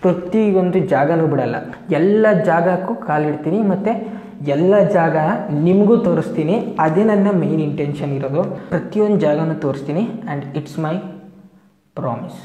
ಪ್ರತಿಯೊಂದು ಜಾಗನೂ ಬಿಡಲ್ಲ ಎಲ್ಲ ಜಾಗಕ್ಕೂ ಕಾಲಿಡ್ತೀನಿ ಮತ್ತು ಎಲ್ಲ ಜಾಗ ನಿಮಗೂ ತೋರಿಸ್ತೀನಿ ಅದೇ ನನ್ನ ಮೇನ್ ಇಂಟೆನ್ಷನ್ ಇರೋದು ಪ್ರತಿಯೊಂದು ಜಾಗನೂ ತೋರಿಸ್ತೀನಿ ಆ್ಯಂಡ್ ಇಟ್ಸ್ ಮೈ ಪ್ರಾಮಿಸ್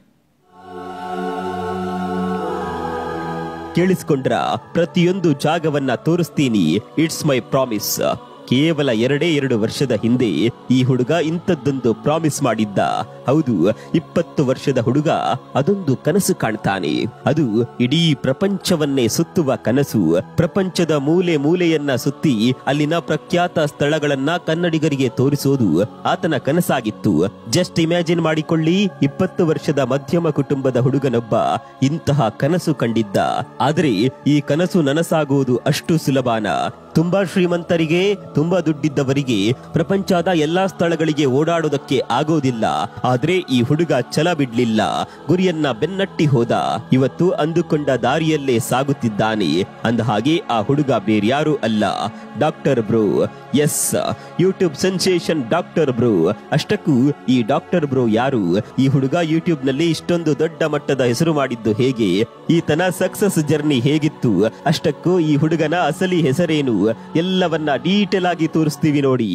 ಕೇಳಿಸ್ಕೊಂಡ್ರ ಪ್ರತಿಯೊಂದು ಜಾಗವನ್ನ ತೋರಿಸ್ತೀನಿ ಇಟ್ಸ್ ಮೈ ಪ್ರಾಮಿಸ್ ಕೇವಲ ಎರಡೇ ಎರಡು ವರ್ಷದ ಹಿಂದೆ ಈ ಹುಡುಗ ಇಂಥದ್ದೊಂದು ಪ್ರಾಮಿಸ್ ಮಾಡಿದ್ದ ಹೌದು ಇಪ್ಪತ್ತು ವರ್ಷದ ಹುಡುಗ ಅದೊಂದು ಕನಸು ಕಾಣ್ತಾನೆ ಅದು ಇಡೀ ಪ್ರಪಂಚವನ್ನೇ ಸುತ್ತುವ ಕನಸು ಪ್ರಪಂಚದ ಮೂಲೆ ಮೂಲೆಯನ್ನ ಸುತ್ತಿ ಅಲ್ಲಿನ ಪ್ರಖ್ಯಾತ ಸ್ಥಳಗಳನ್ನ ಕನ್ನಡಿಗರಿಗೆ ತೋರಿಸೋದು ಆತನ ಕನಸಾಗಿತ್ತು ಜಸ್ಟ್ ಇಮ್ಯಾಜಿನ್ ಮಾಡಿಕೊಳ್ಳಿ ಇಪ್ಪತ್ತು ವರ್ಷದ ಮಧ್ಯಮ ಕುಟುಂಬದ ಹುಡುಗನೊಬ್ಬ ಇಂತಹ ಕನಸು ಕಂಡಿದ್ದ ಆದರೆ ಈ ಕನಸು ನನಸಾಗುವುದು ಅಷ್ಟು ಸುಲಭಾನ ತುಂಬಾ ಶ್ರೀಮಂತರಿಗೆ ತುಂಬಾ ದುಡ್ಡಿದ್ದವರಿಗೆ ಪ್ರಪಂಚದ ಎಲ್ಲಾ ಸ್ಥಳಗಳಿಗೆ ಓಡಾಡೋದಕ್ಕೆ ಆಗೋದಿಲ್ಲ ಆದ್ರೆ ಈ ಹುಡುಗ ಛಲ ಬಿಡ್ಲಿಲ್ಲ ಗುರಿಯನ್ನ ಬೆನ್ನಟ್ಟಿ ಹೋದ ಇವತ್ತು ಅಂದುಕೊಂಡ ದಾರಿಯಲ್ಲೇ ಸಾಗುತ್ತಿದ್ದಾನೆ ಅಂದ ಹಾಗೆ ಆ ಹುಡುಗ ಬೇರ್ಯಾರು ಅಲ್ಲ doctor bro yes YouTube sensation doctor bro ಅಷ್ಟಕ್ಕೂ ಈ ಡಾಕ್ಟರ್ ಬ್ರೋ ಯಾರು ಈ ಹುಡುಗ ಯೂಟ್ಯೂಬ್ ನಲ್ಲಿ ಇಷ್ಟೊಂದು ದೊಡ್ಡ ಮಟ್ಟದ ಹೆಸರು ಮಾಡಿದ್ದು ಹೇಗೆ ಈತನ ಸಕ್ಸಸ್ ಜರ್ನಿ ಹೇಗಿತ್ತು ಅಷ್ಟಕ್ಕೂ ಈ ಹುಡುಗನ ಅಸಲಿ ಹೆಸರೇನು ಎಲ್ಲವನ್ನ ಡೀಟೇಲ್ ಆಗಿ ತೋರಿಸ್ತೀವಿ ನೋಡಿ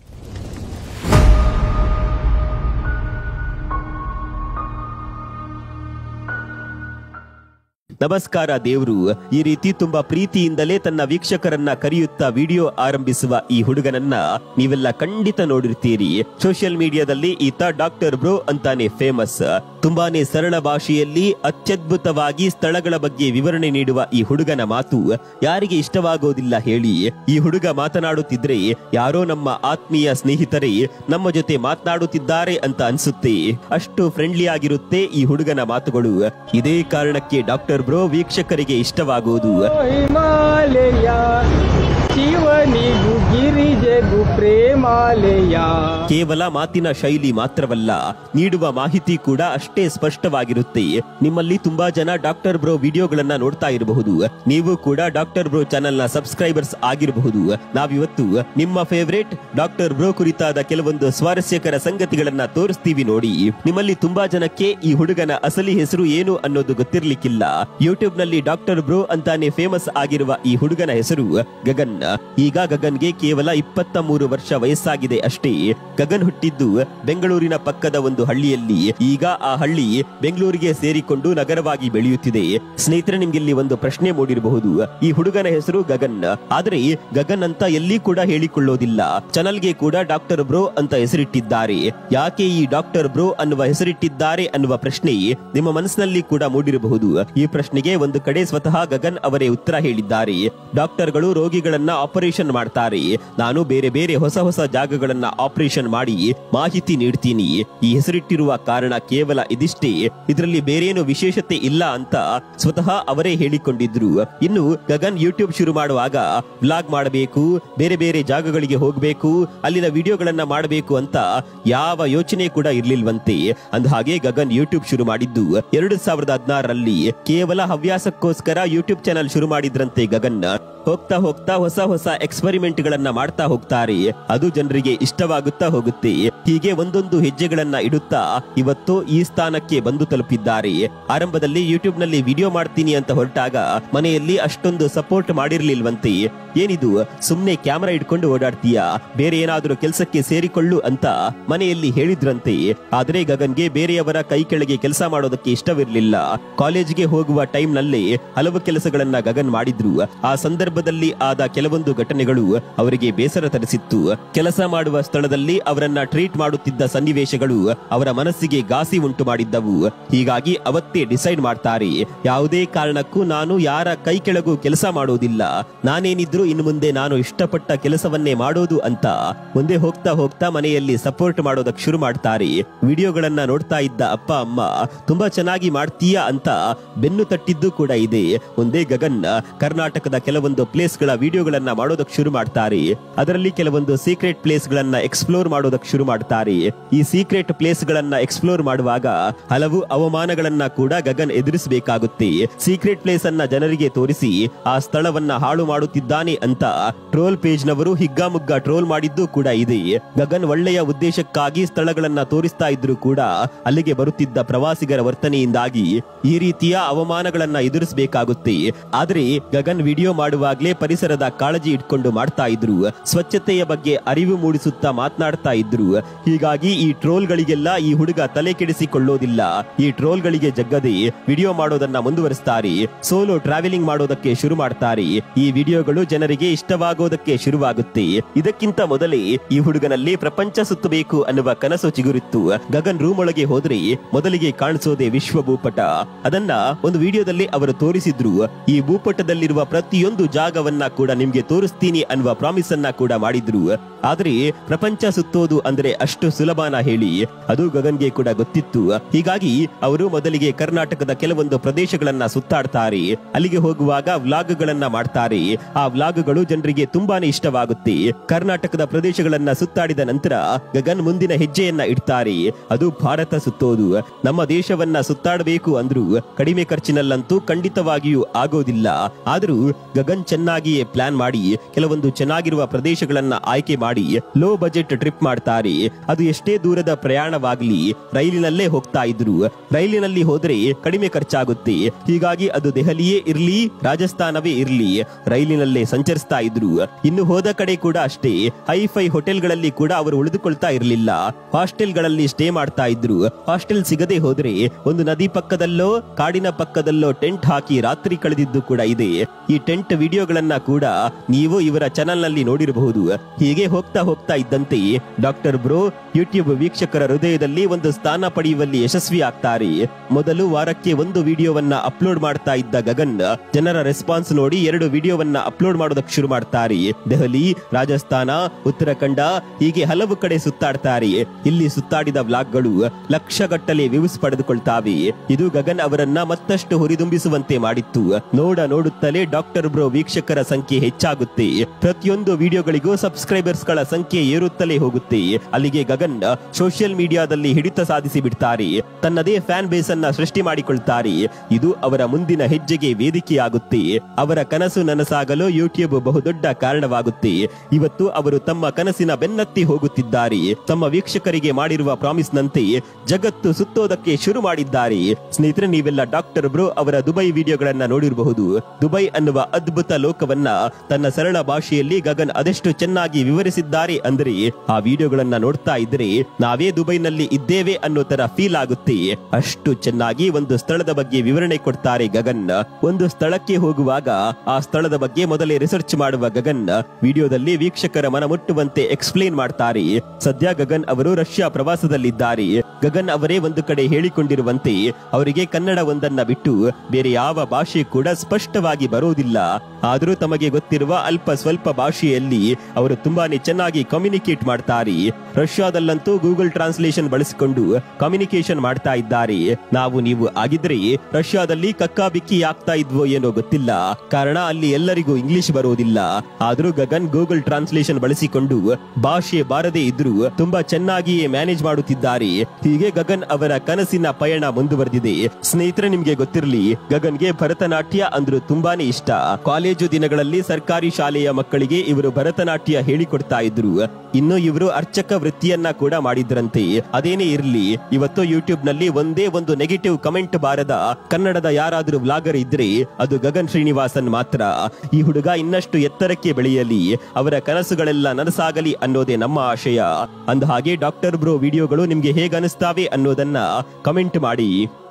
ನಮಸ್ಕಾರ ದೇವ್ರು ಈ ರೀತಿ ತುಂಬಾ ಪ್ರೀತಿಯಿಂದಲೇ ತನ್ನ ವೀಕ್ಷಕರನ್ನ ಕರೆಯುತ್ತಾ ವಿಡಿಯೋ ಆರಂಭಿಸುವ ಈ ಹುಡುಗನನ್ನ ನೀವೆಲ್ಲ ಖಂಡಿತ ನೋಡಿರ್ತೀರಿ ಸೋಷಿಯಲ್ ಮೀಡಿಯಾದಲ್ಲಿ ಈತ ಡಾಕ್ಟರ್ ಬ್ರೋ ಅಂತಾನೆ ಫೇಮಸ್ ತುಂಬಾನೇ ಸರಳ ಭಾಷೆಯಲ್ಲಿ ಅತ್ಯದ್ಭುತವಾಗಿ ಸ್ಥಳಗಳ ಬಗ್ಗೆ ವಿವರಣೆ ನೀಡುವ ಈ ಹುಡುಗನ ಮಾತು ಯಾರಿಗೆ ಇಷ್ಟವಾಗೋದಿಲ್ಲ ಹೇಳಿ ಈ ಹುಡುಗ ಮಾತನಾಡುತ್ತಿದ್ರೆ ಯಾರೋ ನಮ್ಮ ಆತ್ಮೀಯ ಸ್ನೇಹಿತರೇ ನಮ್ಮ ಜೊತೆ ಮಾತನಾಡುತ್ತಿದ್ದಾರೆ ಅಂತ ಅನ್ಸುತ್ತೆ ಅಷ್ಟು ಫ್ರೆಂಡ್ಲಿ ಆಗಿರುತ್ತೆ ಈ ಹುಡುಗನ ಮಾತುಗಳು ಇದೇ ಕಾರಣಕ್ಕೆ ಡಾಕ್ಟರ್ ಬ್ರೋ ವೀಕ್ಷಕರಿಗೆ ಇಷ್ಟವಾಗುವುದು ಹಿಮಾಲಯ ಶಿವನಿಗೂ ಗಿರಿಜೆಗೂ ಪ್ರೇಮಾಲಯ ಕೇವಲ ಮಾತಿನ ಶೈಲಿ ಮಾತ್ರವಲ್ಲ ನೀಡುವ ಮಾಹಿತಿ ಕೂಡ ಅಷ್ಟೇ ಸ್ಪಷ್ಟವಾಗಿರುತ್ತೆ ನಿಮ್ಮಲ್ಲಿ ತುಂಬಾ ಜನ ಡಾಕ್ಟರ್ ಬ್ರೋ ವಿಡಿಯೋಗಳನ್ನ ನೋಡ್ತಾ ಇರಬಹುದು ನೀವು ಕೂಡ ಡಾಕ್ಟರ್ ಬ್ರೋ ಚಾನೆಲ್ ನ ಸಬ್ಸ್ಕ್ರೈಬರ್ಸ್ ಆಗಿರಬಹುದು ನಾವಿವತ್ತು ನಿಮ್ಮ ಫೇವರೇಟ್ ಡಾಕ್ಟರ್ ಬ್ರೋ ಕುರಿತಾದ ಕೆಲವೊಂದು ಸ್ವಾರಸ್ಯಕರ ಸಂಗತಿಗಳನ್ನ ತೋರಿಸ್ತೀವಿ ನೋಡಿ ನಿಮ್ಮಲ್ಲಿ ತುಂಬಾ ಜನಕ್ಕೆ ಈ ಹುಡುಗನ ಅಸಲಿ ಹೆಸರು ಏನು ಅನ್ನೋದು ಗೊತ್ತಿರ್ಲಿಕ್ಕಿಲ್ಲ ಯೂಟ್ಯೂಬ್ ನಲ್ಲಿ ಡಾಕ್ಟರ್ ಬ್ರೋ ಅಂತಾನೆ ಫೇಮಸ್ ಆಗಿರುವ ಈ ಹುಡುಗನ ಹೆಸರು ಗಗನ್ ಈಗ ಗಗನ್ಗೆ ಕೇವಲ ಇಪ್ಪತ್ತ ಮೂರು ವರ್ಷ ವಯಸ್ಸಾಗಿದೆ ಅಷ್ಟೇ ಗಗನ್ ಹುಟ್ಟಿದ್ದು ಬೆಂಗಳೂರಿನ ಪಕ್ಕದ ಒಂದು ಹಳ್ಳಿಯಲ್ಲಿ ಈಗ ಆ ಹಳ್ಳಿ ಬೆಂಗಳೂರಿಗೆ ಸೇರಿಕೊಂಡು ನಗರವಾಗಿ ಬೆಳೆಯುತ್ತಿದೆ ಸ್ನೇಹಿತರೆ ನಿಮ್ಗೆ ಇಲ್ಲಿ ಒಂದು ಪ್ರಶ್ನೆ ಮೂಡಿರಬಹುದು ಈ ಹುಡುಗನ ಹೆಸರು ಗಗನ್ ಆದ್ರೆ ಗಗನ್ ಅಂತ ಎಲ್ಲಿ ಕೂಡ ಹೇಳಿಕೊಳ್ಳೋದಿಲ್ಲ ಚಾನಲ್ಗೆ ಕೂಡ ಡಾಕ್ಟರ್ ಬ್ರೋ ಅಂತ ಹೆಸರಿಟ್ಟಿದ್ದಾರೆ ಯಾಕೆ ಈ ಡಾಕ್ಟರ್ ಬ್ರೋ ಅನ್ನುವ ಹೆಸರಿಟ್ಟಿದ್ದಾರೆ ಅನ್ನುವ ಪ್ರಶ್ನೆ ನಿಮ್ಮ ಮನಸ್ಸಿನಲ್ಲಿ ಕೂಡ ಮೂಡಿರಬಹುದು ಈ ಪ್ರಶ್ನೆಗೆ ಒಂದು ಕಡೆ ಸ್ವತಃ ಗಗನ್ ಅವರೇ ಉತ್ತರ ಹೇಳಿದ್ದಾರೆ ಡಾಕ್ಟರ್ಗಳು ರೋಗಿಗಳನ್ನ ಆಪರೇಷನ್ ಮಾಡ್ತಾರೆ ನಾನು ಬೇರೆ ಬೇರೆ ಹೊಸ ಹೊಸ ಜಾಗಗಳನ್ನ ಆಪರೇಷನ್ ಮಾಡಿ ಮಾಹಿತಿ ನೀಡ್ತೀನಿ ಈ ಹೆಸರಿಟ್ಟಿರುವ ಕಾರಣ ಕೇವಲ ಇದಿಷ್ಟೇ ಇದರಲ್ಲಿ ಬೇರೇನು ವಿಶೇಷತೆ ಇಲ್ಲ ಅಂತ ಸ್ವತಃ ಅವರೇ ಹೇಳಿಕೊಂಡಿದ್ರು ಇನ್ನು ಗಗನ್ ಯೂಟ್ಯೂಬ್ ಶುರು ಮಾಡುವಾಗ ವ್ಲಾಗ್ ಮಾಡಬೇಕು ಬೇರೆ ಬೇರೆ ಜಾಗಗಳಿಗೆ ಹೋಗಬೇಕು ಅಲ್ಲಿನ ವಿಡಿಯೋಗಳನ್ನ ಮಾಡಬೇಕು ಅಂತ ಯಾವ ಯೋಚನೆ ಕೂಡ ಇರ್ಲಿಲ್ವಂತೆ ಅಂದ ಹಾಗೆ ಗಗನ್ ಯೂಟ್ಯೂಬ್ ಶುರು ಮಾಡಿದ್ದು ಎರಡು ಸಾವಿರದ ಹದಿನಾರರಲ್ಲಿ ಕೇವಲ ಹವ್ಯಾಸಕ್ಕೋಸ್ಕರ ಯೂಟ್ಯೂಬ್ ಚಾನಲ್ ಶುರು ಮಾಡಿದ್ರಂತೆ ಗಗನ್ ಹೋಗ್ತಾ ಹೋಗ್ತಾ ಹೊಸ ಹೊಸ ಎಕ್ಸ್ಪೆರಿಮೆಂಟ್ ಗಳನ್ನ ಮಾಡ್ತಾ ಹೋಗ್ತಾರೆ ಅದು ಜನರಿಗೆ ಇಷ್ಟವಾಗುತ್ತಾ ಹೋಗುತ್ತೆ ಹೀಗೆ ಒಂದೊಂದು ಹೆಜ್ಜೆಗಳನ್ನ ಇಡುತ್ತಾ ಇವತ್ತು ಈ ಸ್ಥಾನಕ್ಕೆ ಬಂದು ತಲುಪಿದ್ದಾರೆ ಆರಂಭದಲ್ಲಿ ಯೂಟ್ಯೂಬ್ ನಲ್ಲಿ ವಿಡಿಯೋ ಮಾಡ್ತೀನಿ ಅಂತ ಹೊರಟಾಗ ಮನೆಯಲ್ಲಿ ಅಷ್ಟೊಂದು ಸಪೋರ್ಟ್ ಮಾಡಿರ್ಲಿಲ್ವಂತೆ ಏನಿದು ಸುಮ್ನೆ ಕ್ಯಾಮೆರಾ ಇಟ್ಕೊಂಡು ಓಡಾಡ್ತೀಯಾ ಬೇರೆ ಏನಾದ್ರೂ ಕೆಲಸಕ್ಕೆ ಸೇರಿಕೊಳ್ಳು ಅಂತ ಮನೆಯಲ್ಲಿ ಹೇಳಿದ್ರಂತೆ ಆದ್ರೆ ಗಗನ್ಗೆ ಬೇರೆಯವರ ಕೈ ಕೆಳಗೆ ಕೆಲಸ ಮಾಡೋದಕ್ಕೆ ಇಷ್ಟವಿರಲಿಲ್ಲ ಕಾಲೇಜ್ಗೆ ಹೋಗುವ ಟೈಮ್ ನಲ್ಲಿ ಹಲವು ಕೆಲಸಗಳನ್ನ ಗಗನ್ ಮಾಡಿದ್ರು ಆ ಸಂದರ್ಭದಲ್ಲಿ ಆದ ಕೆಲವೊಂದು ಘಟನೆಗಳು ಅವರಿಗೆ ಬೇಸರ ತರಿಸಿತ್ತು ಕೆಲಸ ಮಾಡುವ ಸ್ಥಳದಲ್ಲಿ ಅವರನ್ನ ಟ್ರೀಟ್ ಮಾಡುತ್ತಿದ್ದ ಸನ್ನಿವೇಶಗಳು ಅವರ ಮನಸ್ಸಿಗೆ ಘಾಸಿ ಉಂಟು ಮಾಡಿದ್ದವು ಹೀಗಾಗಿ ಅವತ್ತೇ ಡಿಸೈಡ್ ಮಾಡ್ತಾರೆ ಯಾವುದೇ ಕಾರಣಕ್ಕೂ ನಾನು ಯಾರ ಕೈ ಕೆಳಗೂ ಕೆಲಸ ಮಾಡೋದಿಲ್ಲ ನಾನೇನಿದ್ರು ಇನ್ನು ಮುಂದೆ ನಾನು ಇಷ್ಟಪಟ್ಟ ಕೆಲಸವನ್ನೇ ಮಾಡೋದು ಅಂತ ಮುಂದೆ ಹೋಗ್ತಾ ಹೋಗ್ತಾ ಮನೆಯಲ್ಲಿ ಸಪೋರ್ಟ್ ಮಾಡೋದಕ್ಕೆ ಶುರು ಮಾಡ್ತಾರೆ ವಿಡಿಯೋಗಳನ್ನ ನೋಡ್ತಾ ಇದ್ದ ಅಪ್ಪ ಅಮ್ಮ ತುಂಬಾ ಚೆನ್ನಾಗಿ ಮಾಡ್ತೀಯಾ ಅಂತ ಬೆನ್ನು ತಟ್ಟಿದ್ದು ಕೂಡ ಇದೆ ಒಂದೇ ಗಗನ್ ಕರ್ನಾಟಕದ ಕೆಲವೊಂದು ಪ್ಲೇಸ್ ಗಳ ವಿಡಿಯೋಗಳನ್ನ ಮಾಡೋದಕ್ಕೆ ಶುರು ಮಾಡ್ತಾರೆ ಅದರಲ್ಲಿ ಕೆಲವೊಂದು ಸೀಕ್ರೆಟ್ ಪ್ಲೇಸ್ ಗಳನ್ನ ಎಕ್ಸ್ಪ್ಲೋರ್ ಮಾಡೋದಕ್ಕೆ ಶುರು ಮಾಡ್ತಾರೆ ಮಾತಾಡ್ತಾರೆ ಈ ಸೀಕ್ರೆಟ್ ಪ್ಲೇಸ್ ಗಳನ್ನ ಎಕ್ಸ್ಪ್ಲೋರ್ ಮಾಡುವಾಗ ಹಲವು ಅವಮಾನಗಳನ್ನ ಕೂಡ ಗಗನ್ ಎದುರಿಸಬೇಕಾಗುತ್ತೆ ಸೀಕ್ರೆಟ್ ಪ್ಲೇಸ್ ಅನ್ನ ಜನರಿಗೆ ತೋರಿಸಿ ಆ ಸ್ಥಳವನ್ನ ಹಾಳು ಮಾಡುತ್ತಿದ್ದಾನೆ ಅಂತ ಟ್ರೋಲ್ ಪೇಜ್ ನವರು ಹಿಗ್ಗಾಮುಗ್ಗಾ ಟ್ರೋಲ್ ಮಾಡಿದ್ದು ಕೂಡ ಇದೆ ಗಗನ್ ಒಳ್ಳೆಯ ಉದ್ದೇಶಕ್ಕಾಗಿ ಸ್ಥಳಗಳನ್ನ ತೋರಿಸ್ತಾ ಇದ್ರು ಕೂಡ ಅಲ್ಲಿಗೆ ಬರುತ್ತಿದ್ದ ಪ್ರವಾಸಿಗರ ವರ್ತನೆಯಿಂದಾಗಿ ಈ ರೀತಿಯ ಅವಮಾನಗಳನ್ನ ಎದುರಿಸಬೇಕಾಗುತ್ತೆ ಆದ್ರೆ ಗಗನ್ ವಿಡಿಯೋ ಮಾಡುವಾಗ್ಲೇ ಪರಿಸರದ ಕಾಳಜಿ ಇಟ್ಕೊಂಡು ಮಾಡ್ತಾ ಇದ್ರು ಸ್ವಚ್ಛತೆಯ ಬಗ್ಗೆ ಅರಿವು ಮೂಡಿಸುತ್ತಾ ಮಾತನಾಡ್ತಾ ಇದ್ರು ಹೀಗಾಗಿ ಈ ಟ್ರೋಲ್ಗಳಿಗೆಲ್ಲ ಈ ಹುಡುಗ ತಲೆ ಕೆಡಿಸಿಕೊಳ್ಳೋದಿಲ್ಲ ಈ ಟ್ರೋಲ್ಗಳಿಗೆ ಜಗ್ಗದೆ ವಿಡಿಯೋ ಮಾಡೋದನ್ನ ಮುಂದುವರಿಸ್ತಾರೆ ಸೋಲೋ ಟ್ರಾವೆಲಿಂಗ್ ಮಾಡೋದಕ್ಕೆ ಶುರು ಮಾಡ್ತಾರೆ ಈ ವಿಡಿಯೋಗಳು ಜನರಿಗೆ ಇಷ್ಟವಾಗೋದಕ್ಕೆ ಶುರುವಾಗುತ್ತೆ ಇದಕ್ಕಿಂತ ಮೊದಲೇ ಈ ಹುಡುಗನಲ್ಲಿ ಪ್ರಪಂಚ ಸುತ್ತಬೇಕು ಅನ್ನುವ ಕನಸು ಚಿಗುರಿತ್ತು ಗಗನ್ ರೂಮ್ ಒಳಗೆ ಹೋದ್ರೆ ಮೊದಲಿಗೆ ಕಾಣಿಸೋದೆ ವಿಶ್ವ ಭೂಪಟ ಅದನ್ನ ಒಂದು ವಿಡಿಯೋದಲ್ಲಿ ಅವರು ತೋರಿಸಿದ್ರು ಈ ಭೂಪಟದಲ್ಲಿರುವ ಪ್ರತಿಯೊಂದು ಜಾಗವನ್ನ ಕೂಡ ನಿಮ್ಗೆ ತೋರಿಸ್ತೀನಿ ಅನ್ನುವ ಪ್ರಾಮಿಸ್ ಅನ್ನ ಕೂಡ ಮಾಡಿದ್ರು ಆದ್ರೆ ಪ್ರಪಂಚ ಸುತ್ತೋದು ಅಂದ್ರೆ ಅಷ್ಟು ಸುಲಭನ ಹೇಳಿ ಅದು ಗಗನ್ಗೆ ಕೂಡ ಗೊತ್ತಿತ್ತು ಹೀಗಾಗಿ ಅವರು ಮೊದಲಿಗೆ ಕರ್ನಾಟಕದ ಕೆಲವೊಂದು ಪ್ರದೇಶಗಳನ್ನ ಸುತ್ತಾಡ್ತಾರೆ ಅಲ್ಲಿಗೆ ಹೋಗುವಾಗ ವ್ಲಾಗ್ ಗಳನ್ನ ಮಾಡ್ತಾರೆ ಆ ವ್ಲಾಗ್ಗಳು ಜನರಿಗೆ ತುಂಬಾನೇ ಇಷ್ಟವಾಗುತ್ತೆ ಕರ್ನಾಟಕದ ಪ್ರದೇಶಗಳನ್ನ ಸುತ್ತಾಡಿದ ನಂತರ ಗಗನ್ ಮುಂದಿನ ಹೆಜ್ಜೆಯನ್ನ ಇಡ್ತಾರೆ ಅದು ಭಾರತ ಸುತ್ತೋದು ನಮ್ಮ ದೇಶವನ್ನ ಸುತ್ತಾಡಬೇಕು ಅಂದ್ರೂ ಕಡಿಮೆ ಖರ್ಚಿನಲ್ಲಂತೂ ಖಂಡಿತವಾಗಿಯೂ ಆಗೋದಿಲ್ಲ ಆದ್ರೂ ಗಗನ್ ಚೆನ್ನಾಗಿಯೇ ಪ್ಲಾನ್ ಮಾಡಿ ಕೆಲವೊಂದು ಚೆನ್ನಾಗಿರುವ ಪ್ರದೇಶಗಳನ್ನ ಆಯ್ಕೆ ಮಾಡಿ ಲೋ ಬಜೆಟ್ ಟ್ರಿಪ್ ಮಾಡ್ತಾರೆ ಅದು ಎಷ್ಟೇ ದೂರದ ಪ್ರಯಾಣವಾಗ್ಲಿ ರೈಲಿನಲ್ಲೇ ಹೋಗ್ತಾ ಇದ್ರು ರೈಲಿನಲ್ಲಿ ಹೋದ್ರೆ ಕಡಿಮೆ ಖರ್ಚಾಗುತ್ತೆ ಹೀಗಾಗಿ ಅದು ದೆಹಲಿಯೇ ಇರ್ಲಿ ರಾಜಸ್ಥಾನವೇ ಇರ್ಲಿ ರೈಲಿನಲ್ಲೇ ಸಂಚರಿಸ್ತಾ ಇದ್ರು ಇನ್ನು ಹೋದ ಕಡೆ ಕೂಡ ಅಷ್ಟೇ ಹೈಫೈ ಹೋಟೆಲ್ಗಳಲ್ಲಿ ಕೂಡ ಅವರು ಉಳಿದುಕೊಳ್ತಾ ಇರಲಿಲ್ಲ ಹಾಸ್ಟೆಲ್ಗಳಲ್ಲಿ ಸ್ಟೇ ಮಾಡ್ತಾ ಇದ್ರು ಹಾಸ್ಟೆಲ್ ಸಿಗದೆ ಹೋದ್ರೆ ಒಂದು ನದಿ ಪಕ್ಕದಲ್ಲೋ ಕಾಡಿನ ಪಕ್ಕದಲ್ಲೋ ಟೆಂಟ್ ಹಾಕಿ ರಾತ್ರಿ ಕಳೆದಿದ್ದು ಕೂಡ ಇದೆ ಈ ಟೆಂಟ್ ವಿಡಿಯೋಗಳನ್ನ ಕೂಡ ನೀವು ಇವರ ಚಾನೆಲ್ ನಲ್ಲಿ ನೋಡಿರಬಹುದು ಹೀಗೆ ಹೋಗ್ತಾ ಹೋಗ್ತಾ ಇದ್ದಂತೆ ಡಾಕ್ಟರ್ ಬ್ರೋ ಯೂಟ್ಯೂಬ್ ವೀಕ್ಷಕರ ಹೃದಯದಲ್ಲಿ ಒಂದು ಸ್ಥಾನ ಪಡೆಯುವಲ್ಲಿ ಯಶಸ್ವಿ ಆಗ್ತಾರೆ ಮೊದಲು ವಾರಕ್ಕೆ ಒಂದು ವಿಡಿಯೋವನ್ನ ಅಪ್ಲೋಡ್ ಮಾಡ್ತಾ ಇದ್ದ ಗಗನ್ ಜನರ ರೆಸ್ಪಾನ್ಸ್ ನೋಡಿ ಎರಡು ವಿಡಿಯೋವನ್ನ ಅಪ್ಲೋಡ್ ಮಾಡೋದಕ್ಕೆ ಶುರು ಮಾಡ್ತಾರೆ ದೆಹಲಿ ರಾಜಸ್ಥಾನ ಉತ್ತರಾಖಂಡ ಹೀಗೆ ಹಲವು ಕಡೆ ಸುತ್ತಾಡ್ತಾರೆ ಇಲ್ಲಿ ಸುತ್ತಾಡಿದ ವ್ಲಾಗ್ಗಳು ಲಕ್ಷಗಟ್ಟಲೆ ವ್ಯೂಸ್ ಪಡೆದುಕೊಳ್ತಾವೆ ಇದು ಗಗನ್ ಅವರನ್ನ ಮತ್ತಷ್ಟು ಹುರಿದುಂಬಿಸುವಂತೆ ಮಾಡಿತ್ತು ನೋಡ ನೋಡುತ್ತಲೇ ಡಾಕ್ಟರ್ ಬ್ರೋ ವೀಕ್ಷಕರ ಸಂಖ್ಯೆ ಹೆಚ್ಚಾಗುತ್ತೆ ಪ್ರತಿಯೊಂದು ವಿಡಿಯೋಗಳಿಗೂ ಸಬ್ಸ್ಕ್ರೈಬರ್ಸ್ ಗಳ ಸಂಖ್ಯೆ ಏರುತ್ತಲೇ ಹೋಗುತ್ತೆ ಅಲ್ಲಿಗೆ ಗಗನ್ ಸೋಷಿಯಲ್ ಮೀಡಿಯಾದಲ್ಲಿ ಹಿಡಿತ ಸಾಧಿಸಿ ಬಿಡ್ತಾರೆ ತನ್ನದೇ ಫ್ಯಾನ್ ಬೇಸ್ ಅನ್ನ ಸೃಷ್ಟಿ ಮಾಡಿಕೊಳ್ತಾರೆ ಇದು ಅವರ ಮುಂದಿನ ಹೆಜ್ಜೆಗೆ ವೇದಿಕೆಯಾಗುತ್ತೆ ಅವರ ಕನಸು ನನಸಾಗಲು ಯೂಟ್ಯೂಬ್ ಬಹುದೊಡ್ಡ ಕಾರಣವಾಗುತ್ತೆ ಇವತ್ತು ಅವರು ತಮ್ಮ ಕನಸಿನ ಬೆನ್ನತ್ತಿ ಹೋಗುತ್ತಿದ್ದಾರೆ ತಮ್ಮ ವೀಕ್ಷಕರಿಗೆ ಮಾಡಿರುವ ಪ್ರಾಮಿಸ್ ನಂತೆ ಜಗತ್ತು ಸುತ್ತೋದಕ್ಕೆ ಶುರು ಮಾಡಿದ್ದಾರೆ ಸ್ನೇಹಿತರೆ ನೀವೆಲ್ಲ ಡಾಕ್ಟರ್ ಬ್ರೋ ಅವರ ದುಬೈ ವಿಡಿಯೋಗಳನ್ನ ನೋಡಿರಬಹುದು ದುಬೈ ಅನ್ನುವ ಅದ್ಭುತ ಲೋಕವನ್ನ ತನ್ನ ಸರಳ ಭಾಷೆಯಲ್ಲಿ ಗಗನ್ ಅದೆಷ್ಟು ಚೆನ್ನಾಗಿ ವಿವರಿಸಿದ್ದಾರೆ ಅಂದರೆ ಆ ವಿಡಿಯೋಗಳನ್ನ ನೋಡ್ತಾ ಇದ್ರೆ ನಾವೇ ದುಬೈನಲ್ಲಿ ಇದ್ದೇವೆ ಅನ್ನೋ ತರ ಫೀಲ್ ಆಗುತ್ತೆ ಅಷ್ಟು ಚೆನ್ನಾಗಿ ಒಂದು ಸ್ಥಳದ ಬಗ್ಗೆ ವಿವರಣೆ ಕೊಡ್ತಾರೆ ಗಗನ್ ಒಂದು ಸ್ಥಳಕ್ಕೆ ಹೋಗುವಾಗ ಆ ಸ್ಥಳದ ಬಗ್ಗೆ ಮೊದಲೇ ರಿಸರ್ಚ್ ಮಾಡುವ ಗಗನ್ ವಿಡಿಯೋದಲ್ಲಿ ವೀಕ್ಷಕರ ಮನ ಮುಟ್ಟುವಂತೆ ಎಕ್ಸ್ಪ್ಲೇನ್ ಮಾಡ್ತಾರೆ ಸದ್ಯ ಗಗನ್ ಅವರು ರಷ್ಯಾ ಪ್ರವಾಸದಲ್ಲಿದ್ದಾರೆ ಗಗನ್ ಅವರೇ ಒಂದು ಕಡೆ ಹೇಳಿಕೊಂಡಿರುವಂತೆ ಅವರಿಗೆ ಕನ್ನಡ ಒಂದನ್ನ ಬಿಟ್ಟು ಬೇರೆ ಯಾವ ಭಾಷೆ ಕೂಡ ಸ್ಪಷ್ಟವಾಗಿ ಬರೋದಿಲ್ಲ ಆದರೂ ತಮಗೆ ಗೊತ್ತಿರುವ ಅಲ್ಪ ಸ್ವಲ್ಪ ಭಾಷೆಯಲ್ಲಿ ಅವರು ತುಂಬಾನೇ ಚೆನ್ನಾಗಿ ಕಮ್ಯುನಿಕೇಟ್ ಮಾಡ್ತಾರೆ ರಷ್ಯಾದಲ್ಲಂತೂ ಗೂಗಲ್ ಟ್ರಾನ್ಸ್ಲೇಷನ್ ಬಳಸಿಕೊಂಡು ಕಮ್ಯುನಿಕೇಶನ್ ಮಾಡ್ತಾ ಇದ್ದಾರೆ ನಾವು ನೀವು ಆಗಿದ್ರೆ ರಷ್ಯಾದಲ್ಲಿ ಕಕ್ಕಾಬಿಕ್ಕಿ ಆಗ್ತಾ ಇದ್ವೋ ಏನೋ ಗೊತ್ತಿಲ್ಲ ಕಾರಣ ಅಲ್ಲಿ ಎಲ್ಲರಿಗೂ ಇಂಗ್ಲಿಷ್ ಬರೋದಿಲ್ಲ ಆದ್ರೂ ಗಗನ್ ಗೂಗಲ್ ಟ್ರಾನ್ಸ್ಲೇಷನ್ ಬಳಸಿಕೊಂಡು ಭಾಷೆ ಬಾರದೇ ಇದ್ರೂ ತುಂಬಾ ಚೆನ್ನಾಗಿಯೇ ಮ್ಯಾನೇಜ್ ಮಾಡುತ್ತಿದ್ದಾರೆ ಹೀಗೆ ಗಗನ್ ಅವರ ಕನಸಿನ ಪಯಣ ಮುಂದುವರೆದಿದೆ ಸ್ನೇಹಿತರೆ ನಿಮ್ಗೆ ಗೊತ್ತಿರಲಿ ಗಗನ್ಗೆ ಭರತನಾಟ್ಯ ಅಂದ್ರು ತುಂಬಾನೇ ಇಷ್ಟ ಕಾಲೇಜು ದಿನಗಳಲ್ಲಿ ಸರ್ಕಾರಿ ಶಾಲೆಯ ಮಕ್ಕಳಿಗೆ ಇವರು ಭರತನಾಟ್ಯ ಹೇಳಿಕೊಡ್ತಾ ಇದ್ರು ಇನ್ನು ಇವರು ಅರ್ಚಕ ವೃತ್ತಿಯನ್ನ ಕೂಡ ಮಾಡಿದ್ರಂತೆ ಅದೇನೇ ಇರ್ಲಿ ಇವತ್ತು ಯೂಟ್ಯೂಬ್ ನಲ್ಲಿ ಒಂದೇ ಒಂದು ನೆಗೆಟಿವ್ ಕಮೆಂಟ್ ಬಾರದ ಕನ್ನಡದ ಯಾರಾದ್ರೂ ವ್ಲಾಗರ್ ಇದ್ರೆ ಅದು ಗಗನ್ ಶ್ರೀನಿವಾಸನ್ ಮಾತ್ರ ಈ ಹುಡುಗ ಇನ್ನಷ್ಟು ಎತ್ತರಕ್ಕೆ ಬೆಳೆಯಲಿ ಅವರ ಕನಸುಗಳೆಲ್ಲ ನನಸಾಗಲಿ ಅನ್ನೋದೇ ನಮ್ಮ ಆಶಯ ಅಂದ ಹಾಗೆ ಡಾಕ್ಟರ್ ಬ್ರೋ ವಿಡಿಯೋಗಳು ನಿಮ್ಗೆ ಹೇಗೆ ಅನಿಸ್ತಾವೆ ಅನ್ನೋದನ್ನ ಕಮೆಂಟ್ ಮಾಡಿ